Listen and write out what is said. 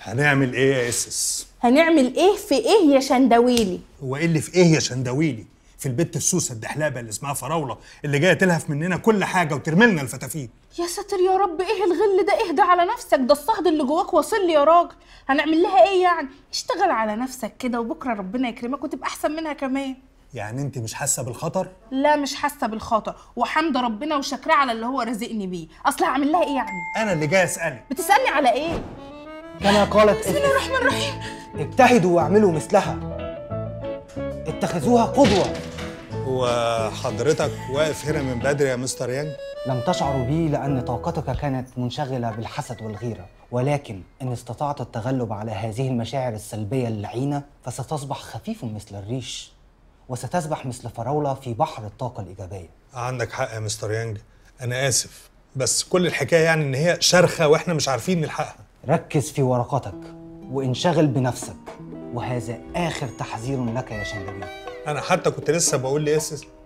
هنعمل ايه يا اسس هنعمل ايه في ايه يا شندويلي هو ايه اللي في ايه يا شندويلي في البت السوسه الدحلابه اللي اسمها فراوله اللي جايه تلهف مننا كل حاجه وترملنا الفتافيت يا ساتر يا رب ايه الغل ده اهدى على نفسك ده الصهد اللي جواك واصل لي يا راجل هنعمل لها ايه يعني اشتغل على نفسك كده وبكره ربنا يكرمك وتبقى احسن منها كمان يعني انت مش حاسه بالخطر لا مش حاسه بالخطر وحمد ربنا وشاكراه على اللي هو رازقني بيه اصل هعمل لها ايه يعني انا اللي جاي اسالك بتسالني على ايه كما قالت بسم الله الرحمن الرحيم ابتهدوا واعملوا مثلها اتخذوها قدوة هو حضرتك واقف هنا من بدري يا مستر يانج لم تشعروا بي لأن طاقتك كانت منشغلة بالحسد والغيرة ولكن إن استطعت التغلب على هذه المشاعر السلبية اللعينة فستصبح خفيف مثل الريش وستسبح مثل فراولة في بحر الطاقة الإيجابية عندك حق يا مستر يانج انا اسف بس كل الحكايه يعني ان هي شرخه واحنا مش عارفين نلحقها ركز في ورقتك وانشغل بنفسك وهذا آخر تحذير لك يا شندوي انا حتى كنت لسه بقول لاسس